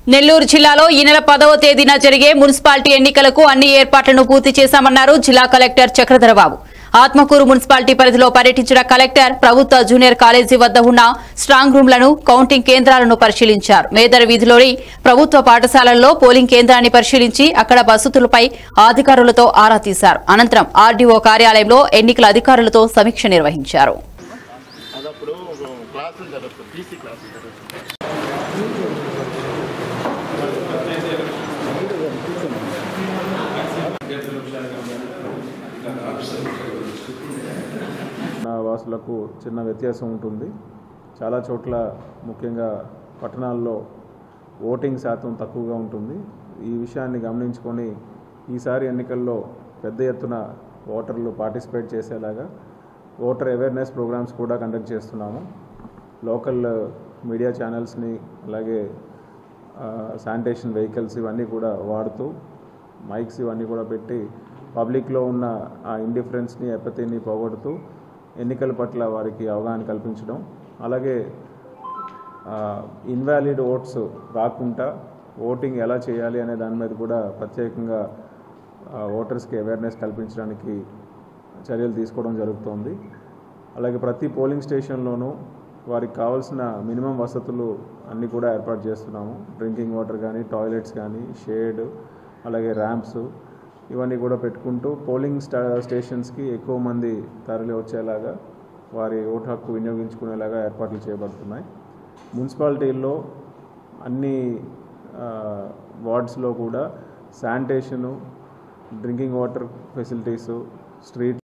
నెల్లూరు జిల్లాలో ఈ నెల పదవ తేదీన జరిగే మున్సిపాలిటీ ఎన్నికలకు అన్ని ఏర్పాట్లను పూర్తి చేశామన్నారు జిల్లా కలెక్టర్ చక్రధరబాబు ఆత్మకూరు మున్సిపాలిటీ పరిధిలో పర్యటించిన కలెక్టర్ ప్రభుత్వ జూనియర్ కాలేజీ వద్ద ఉన్న స్ట్రాంగ్ రూమ్లను కౌంటింగ్ కేంద్రాలను పరిశీలించారు మేదర్ వీధిలోని ప్రభుత్వ పాఠశాలల్లో పోలింగ్ కేంద్రాన్ని పరిశీలించి అక్కడ వసతులపై అధికారులతో ఆరా తీశారు అనంతరం ఆర్డీఓ కార్యాలయంలో ఎన్నికల అధికారులతో సమీక్ష నిర్వహించారు అదప్పుడు క్లాస్ ఉంటుంది అప్పుడు పీసీ క్లాస్ ఉంటుంది నా వాసులకు చిన్న వ్యత్యాసం ఉంటుంది చాలా చోట్ల ముఖ్యంగా పట్టణాల్లో ఓటింగ్ శాతం తక్కువగా ఉంటుంది ఈ విషయాన్ని గమనించుకొని ఈసారి ఎన్నికల్లో పెద్ద ఎత్తున ఓటర్లు పార్టిసిపేట్ చేసేలాగా ఓటర్ అవేర్నెస్ ప్రోగ్రామ్స్ కూడా కండక్ట్ చేస్తున్నాము లోకల్ మీడియా ఛానల్స్ని అలాగే శానిటేషన్ వెహికల్స్ ఇవన్నీ కూడా వాడుతూ మైక్స్ ఇవన్నీ కూడా పెట్టి పబ్లిక్లో ఉన్న ఆ ఇండిఫరెన్స్ని ఎపతిని పోగొడుతూ ఎన్నికల పట్ల వారికి అవగాహన కల్పించడం అలాగే ఇన్వాలిడ్ ఓట్స్ రాకుండా ఓటింగ్ ఎలా చేయాలి అనే దాని మీద కూడా ప్రత్యేకంగా ఓటర్స్కి అవేర్నెస్ కల్పించడానికి చర్యలు తీసుకోవడం జరుగుతోంది అలాగే ప్రతి పోలింగ్ స్టేషన్లోనూ వారికి కావాల్సిన మినిమం వసతులు అన్నీ కూడా ఏర్పాటు చేస్తున్నాము డ్రింకింగ్ వాటర్ కానీ టాయిలెట్స్ కానీ షేడ్ అలాగే ర్యాంప్స్ ఇవన్నీ కూడా పెట్టుకుంటూ పోలింగ్ స్టా స్టేషన్స్కి ఎక్కువ మంది తరలి వచ్చేలాగా వారి ఓటు హక్కు వినియోగించుకునేలాగా ఏర్పాట్లు చేయబడుతున్నాయి మున్సిపాలిటీల్లో అన్ని ఆ, వార్డ్స్లో కూడా sanitation drinking water facilities street